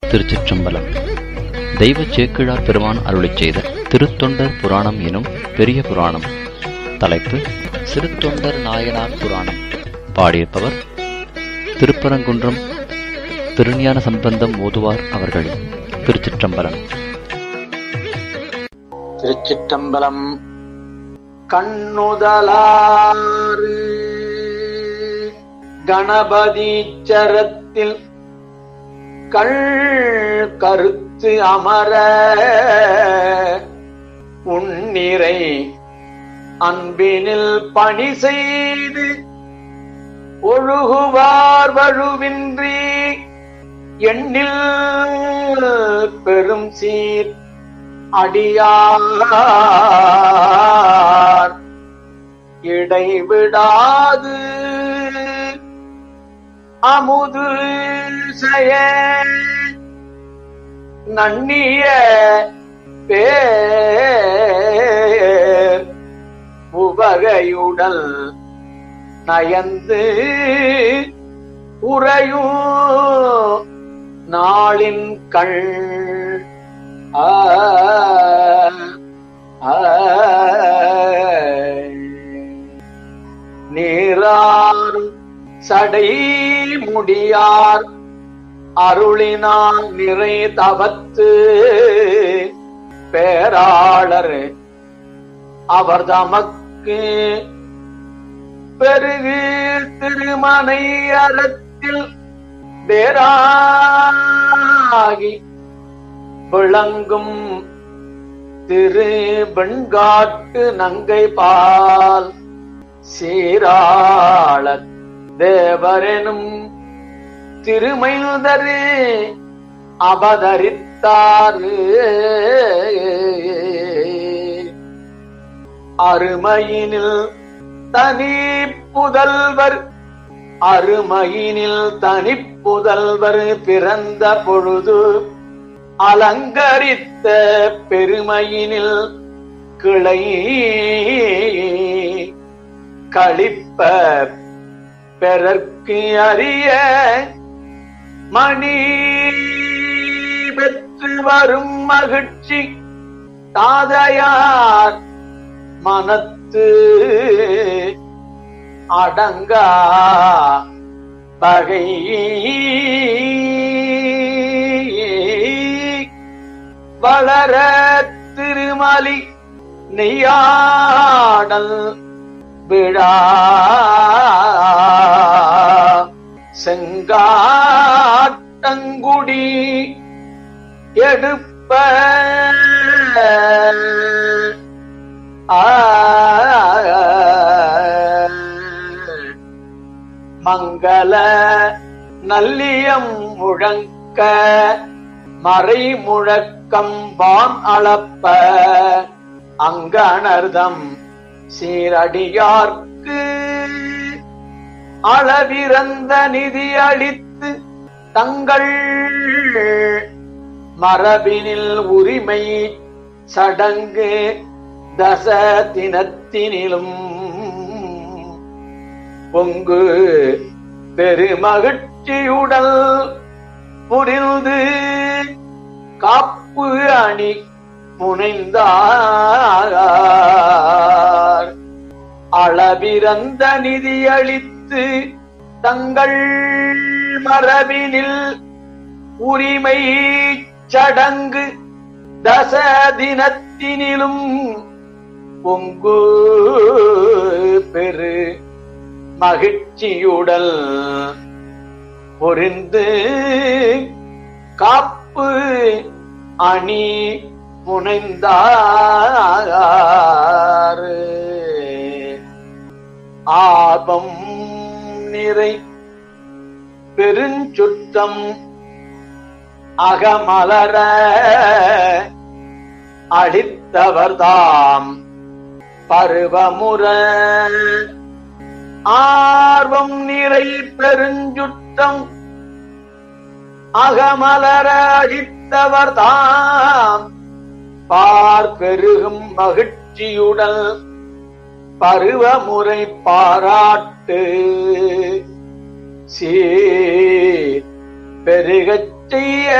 திருச்சிற்றம்பலம் தெய்வ சேக்கிழார் பெருமான் அருளிச் செய்த திருத்தொண்டர் புராணம் எனும் பெரிய புராணம் தலைப்பு சிறுத்தொண்டர் நாயனார் புராணம் பாடியிருப்பவர் திருப்பரங்குன்றம் திருஞான சம்பந்தம் ஓதுவார் அவர்கள் திருச்சிற்றம்பலம் திருச்சிற்றம்பலம் கண்ணுதலாறு கணபதீச்சரத்தில் கள் கருத்து அமர உன்னிறை அன்பினில் பணி செய்து ஒழுகுவார் வழுவின்றி எண்ணில் பெரும் சீர் அடியார் இடைவிடாது அமுது செய்ய நன்னிய பேர் உவகையுடல் நயந்து உறையும் நாளின் கள் ஆ ஆ நீராறும் சடை முடியார் அருளினான் நிறை தவத்து பேராளர் அவர் தமக்கு பெருகு திருமனை அறத்தில் பேராகி விளங்கும் திரு வெண்காட்டு நங்கை பால் சீராள தேவரெனும் திருமையுதரு அவதரித்தாரு அருமையினில் தனி புதல்வர் அருமையினில் தனி புதல்வர் பிறந்த பொழுது அலங்கரித்த பெருமையினில் கிளை களிப்ப பிறர்க்கு அறிய மணி பெற்று வரும் மகிழ்ச்சி தாதையார் மனத்து அடங்கா பகை வளர திருமலி நெய்யாடல் விழா செங்காட்டங்குடி எடுப்ப ஆ மங்கள நல்லியம் முழங்க மறை முழக்கம் வான் அளப்ப அங்கணர்தம் சீரடியார்க்கு அளவிறந்த நிதி அளித்து தங்கள் மரபினில் உரிமை சடங்கு தச தினத்தினிலும் பொங்கு பெருமகிழ்ச்சியுடல் புரிந்து காப்பு அணி முனைந்தார் அளவிறந்த நிதியளித்து தங்கள் மரபினில் உரிமை சடங்கு தச தினத்தினிலும் பொங்கு பெரு மகிழ்ச்சியுடல் பொரிந்து காப்பு அணி முனைந்தார் ஆபம் நிறை பெருஞ்சுற்றம் அகமலர அடித்தவர்தாம் பருவமுற ஆர்வம் நிறை பெருஞ்சுற்றம் அகமலர அடித்தவர் தாம் பார் பெருகும் மகிழ்ச்சியுடல் பருவமுறை பாராட்டு சீர் பெருகச் செய்ய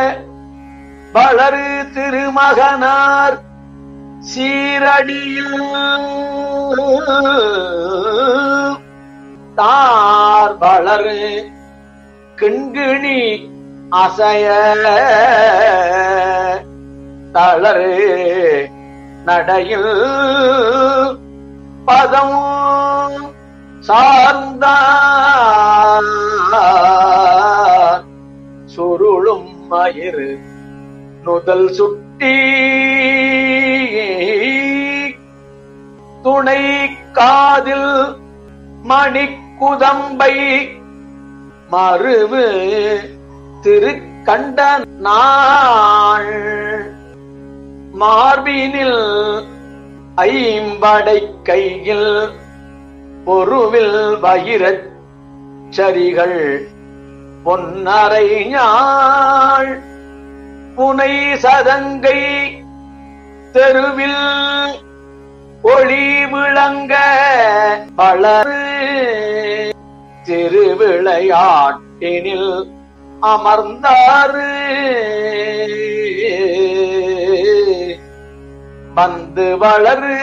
வளரு திருமகனார் சீரடியில் தார் வளரு கிண்கிணி அசைய தளரு நடையில் பதம் சார்ந்தார் சுருளும் மயிறு நுதல் சுட்டி துணை காதில் மணிக்குதம்பை மறுவு திருக்கண்ட நாள் மார்பினில் ஐம்படை கையில் பொருவில் வயிரச் சரிகள் பொன்னரை ஞாள் புனை சதங்கை தெருவில் ஒளி விளங்க வளரு திருவிளையாட்டினில் அமர்ந்தாரு வந்து வளரு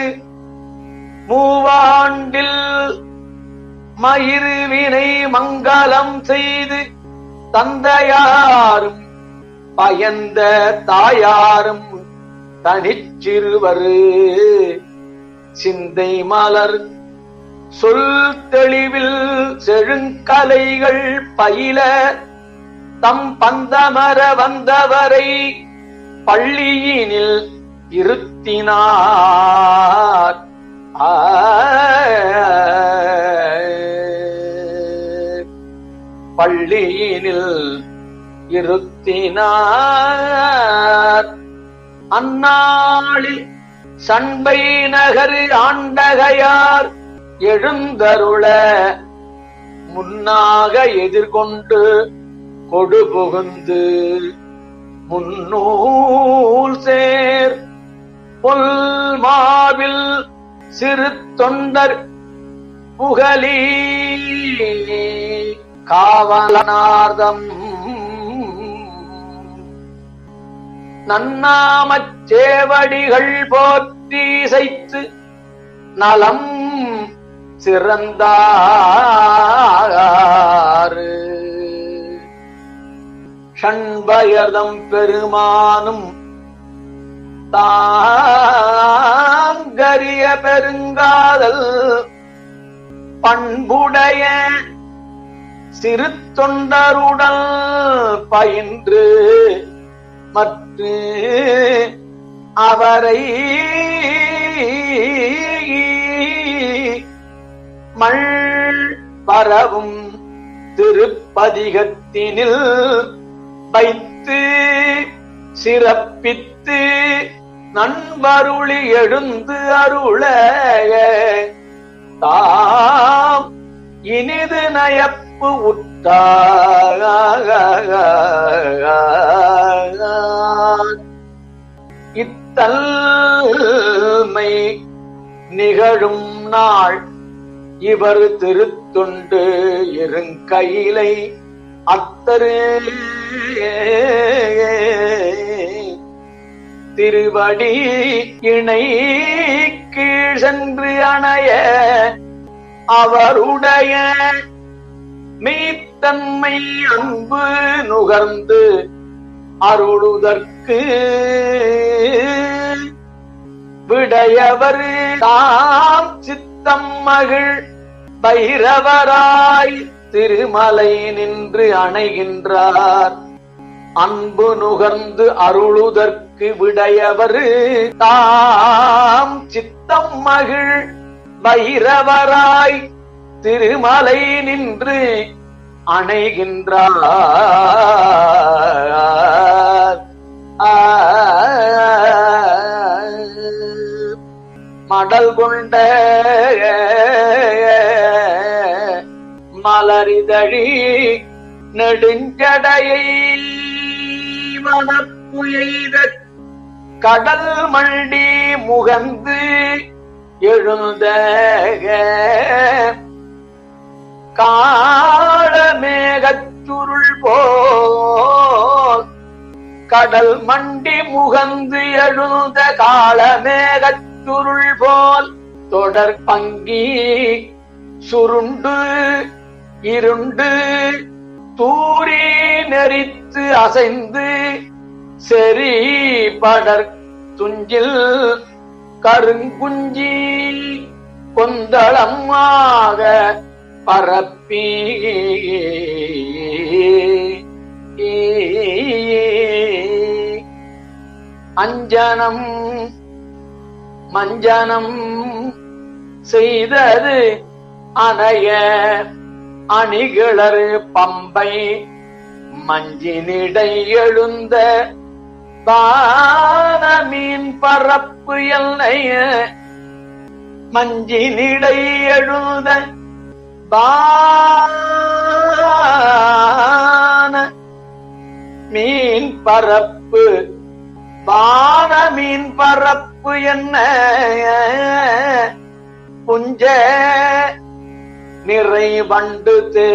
மூவாண்டில் மயிருவினை மங்களம் செய்து தந்தையாரும் பயந்த தாயாரும் தனிச்சிறுவரு சிந்தை மலர் சொல் தெளிவில் செழுங்கலைகள் பயில தம் பந்தமர வந்தவரை பள்ளியினில் இருத்தினார் ஆ. பள்ளியினில் இருத்தினார் அந்நாளில் சண்பை நகரு ஆண்டகையார் எழுந்தருள முன்னாக எதிர்கொண்டு கொடு புகுந்து முன்னூல் சேர் பொல் மாவில் சிறு தொண்டர் புகழி காவலனார்தம் நன்னாமச் சேவடிகள் போற்றி இசைத்து நலம் சிறந்தாறு ஷண்பயர்தம் பெருமானும் தாங்கரிய பெருங்காதல் பண்புடைய சிறு தொண்டருடல் பயின்று மற்ற அவரை மல் பரவும் திருப்பதிகத்தினில் வைத்து சிறப்பித்து நண்பருளி எழுந்து அருள தாம் இனிது நயப்பு உற்றார் இத்தல்மை நிகழும் நாள் இவர் திருத்தொண்டு இருங்கையிலை அத்தரு திருவடி இணை கீழ் சென்று அணைய அவருடைய மெய்த்தன்மை அன்பு நுகர்ந்து அருளுதற்கு விடையவர் தாம் சித்தம் மகிழ் பைரவராய் திருமலை நின்று அணைகின்றார் அன்பு நுகர்ந்து அருளுதற்கு விடையவர் தாம் சித்தம் மகிழ் பைரவராய் திருமலை நின்று அணைகின்றார் ஆ. மடல் கொண்ட மலரிதழி நெடுஞ்சடையை மனப்பு எய்த கடல் மண்டி முகந்து எழுந்த காளமேகச்சுருள் போல் கடல் மண்டி முகந்து எழுந்த காலமேகச் சுருள் போல் தொடர் பங்கி சுருண்டு இருண்டு தூரி நெறித்து அசைந்து செறி படர் துஞ்சில் கருங்குஞ்சி கொந்தளமாக பரப்பி அஞ்சனம் மஞ்சனம் செய்தது அணைய அணிகிளறு பம்பை மஞ்சினிடை எழுந்த பானமீன் பரப்பு எல்லைய மஞ்சினிடை எழுந்த பான மீன் பரப்பு வான மீன் பரப்பு என்ன புஞ்ச நிறை வண்டு தே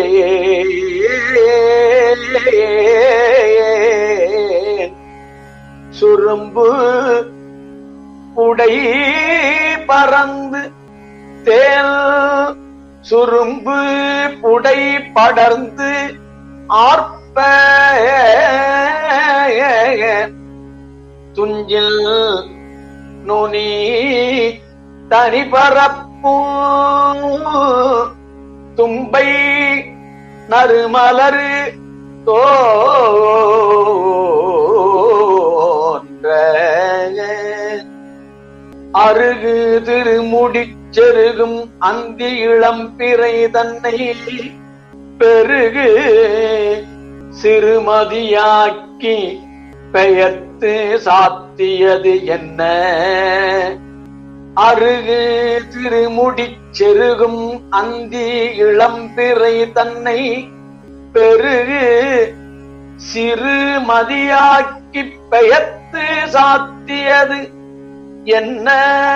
சுரும்பு உடை பறந்து தேல் சுரும்பு புடை படர்ந்து ஆர்ப்ப துஞ்சில் நுனி தனி பரப்பும் தும்பை நறுமலரு தோன்ற அருகு திருமுடிச் செருகும் அந்தி இளம் பிறை தன்னை பெருகு சிறுமதியாக்கி பெயர்த்து சாத்தியது என்ன அருகு திருமுடிச் செருகும் அந்தி இளம்பிறை தன்னை பெருகு சிறு மதியாக்கி பெயர்த்து சாத்தியது என்ன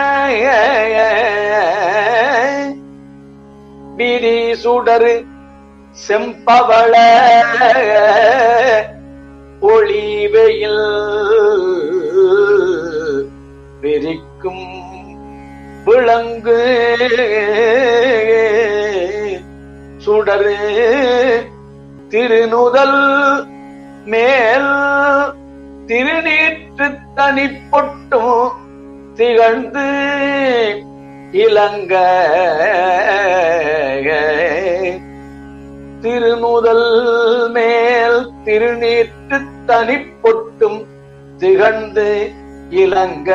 விரி சுடரு செம்பவள ஒளிவெயில் விரிக்கும் விளங்கு சுடரு திருநுதல் மேல் திருநீற்று தனி பொட்டும் திகழ்ந்து இளங்க திருநுதல் மேல் திருநீற்று தனி பொட்டும் திகழ்ந்து இளங்க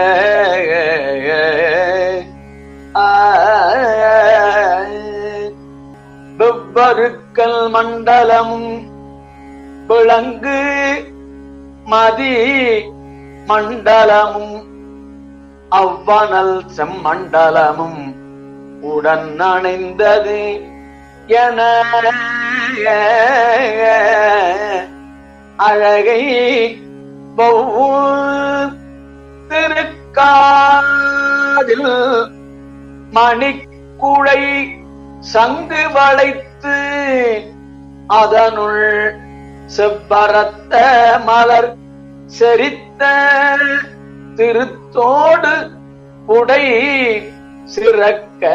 வெவ்வருக்கல் மண்டலமும் விளங்கு மதி மண்டலமும் அவ்வனல் செம்மண்டலமும் உடன் அணைந்தது என அழகை திருக்காதில் மணிக்குழை சங்கு வளைத்து அதனுள் செவ்வரத்த மலர் செரித்த திருத்தோடு உடை சிறக்க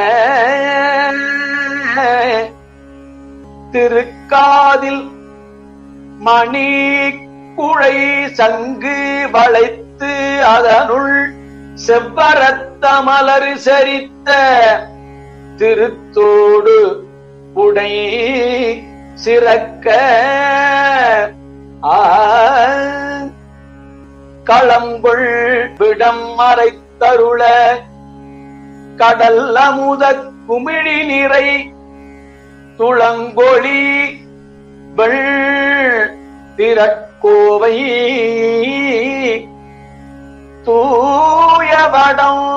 திருக்காதில் மணி குழை சங்கு வளைத்து அதனுள் செவ்வரத்த மலர் சரித்த திருத்தோடு உடை சிறக்க ஆ களங்கொள் விடம் மறைத்தருள கடல் அமுத குமிழி நிறை துளங்கொழி வெள் திரட்கோவை தூயவடம்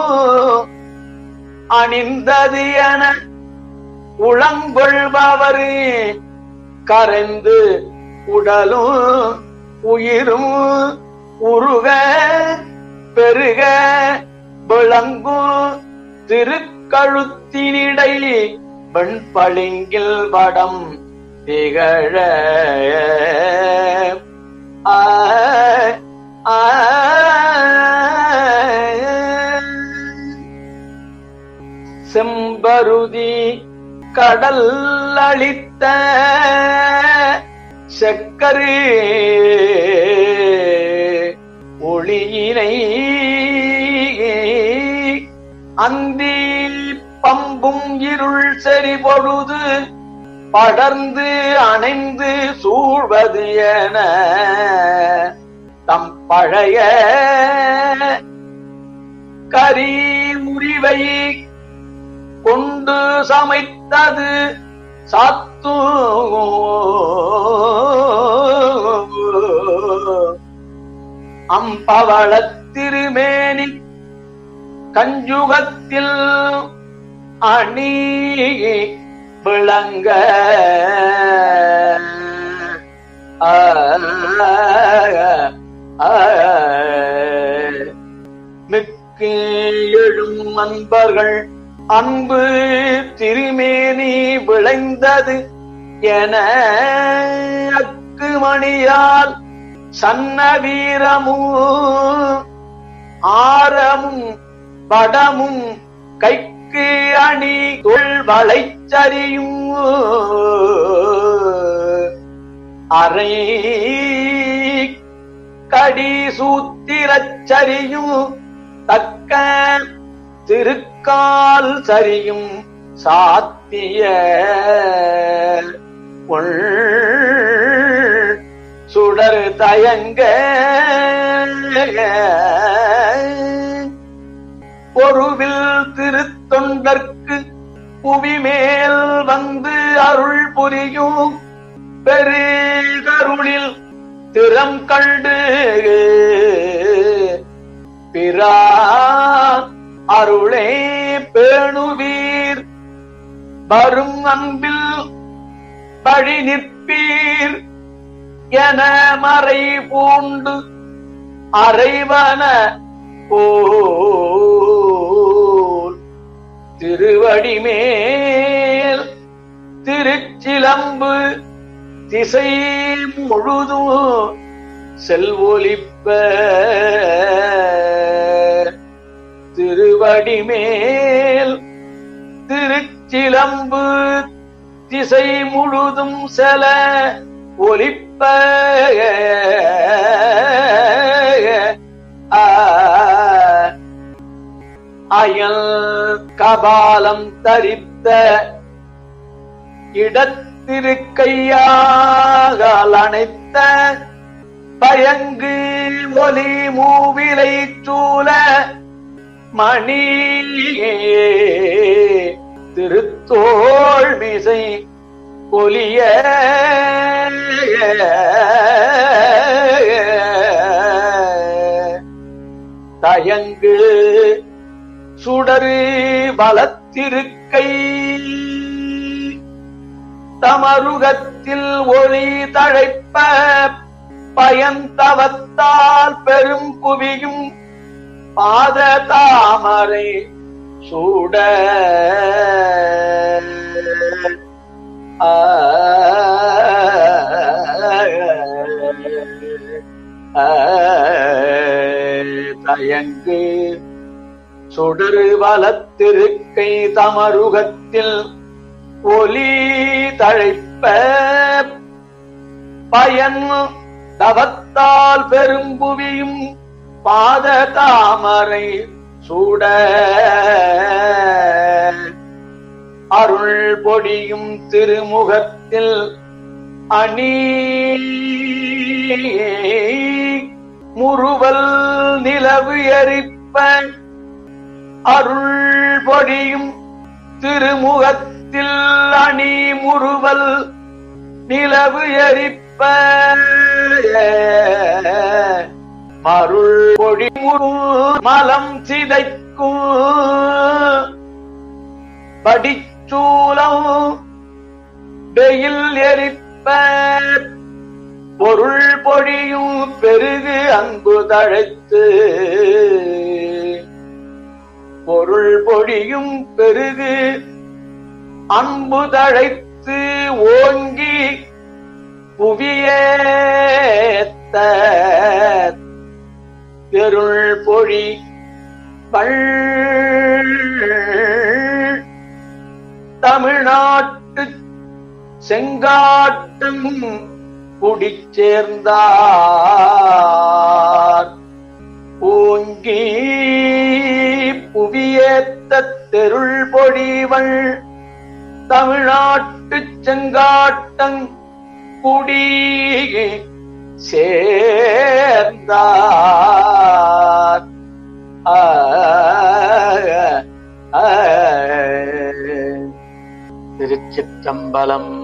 அணிந்தது என உளங்கொள்பவரு கரைந்து உடலும் உயிரும் உருக பெருக விளங்கும் திருக்கழுத்தினிடை வெண்பளிங்கில் வடம் திகழ ஆ ஆ செம்பருதி கடல் அளித்த செக்கரு ஒளியினை அந்தி பம்பும் இருள் செறி பொழுது படர்ந்து அணைந்து சூழ்வது என தம் பழைய கரி முறிவை கொண்டு சமைத்தது சாத்து அம்பவள திருமேனி கஞ்சுகத்தில் அணி விளங்க ஆ, ஆ, மிக்கு எழும் அன்பர்கள் அன்பு திருமேனி விளைந்தது என அக்குமணியால் சன்ன வீரமும் ஆரமும் படமும் கைக்கு அணி தொல் வளைச்சரியும் அறை கடி சூத்திரச்சரியும் தக்க திருக்கால் சரியும் சாத்திய உள் சுடர் தயங்க பொருவில் திருத்தொண்டர்க்கு புவிமேல் வந்து அருள் புரியும் பெருகருளில் திறம் கண்டு பிறா அருளே பேணுவீர் வரும் அன்பில் வழி நிற்பீர் என மறை பூண்டு அறைவன போல் திருவடி மேல் திருச்சிலம்பு திசை முழுதும் செல்வொலிப்ப திருவடி மேல் திருச்சிலம்பு திசை முழுதும் செல ஒலிப்ப ஆ, அயல் கபாலம் தரித்த இடத்திருக்கையால் அணைத்த பயங்கு ஒலி மூவிலை சூல மணியே திருத்தோள் மிசை ஒலிய தயங்கு சுடரு வலத்திருக்கை தமருகத்தில் ஒளி தழைப்ப பயந்தவத்தால் பெரும் குவியும் பாத தாமரை சூட ஆ, ஆ, தயங்கு சுடரு வலத்திருக்கை தமருகத்தில் ஒலி தழைப்ப பயன் தவத்தால் பெரும்புவியும் பாத தாமரை சூட அருள் பொடியும் திருமுகத்தில் அணி முறுவல் நிலவு எரிப்ப அருள் பொடியும் திருமுகத்தில் அணி முறுவல் நிலவு எரிப்ப அருள் பொடி முறு மலம் சிதைக்கும் படிச்சூலம் வெயில் எரிப்ப பொருள் பொழியும் பெருகு அன்பு தழைத்து பொருள் பொழியும் பெருகு அன்பு தழைத்து ஓங்கி புவியேத்த தெருள் பொழி பள் தமிழ்நாட்டு செங்காட்டும் குடிச்சேர்ந்தார் பூங்கி புவியேத்த தெருள் பொழிவள் தமிழ்நாட்டு செங்காட்டம் குடி சேர்ந்தார் ஆ, ஆ, திருச்சிற்றம்பலம்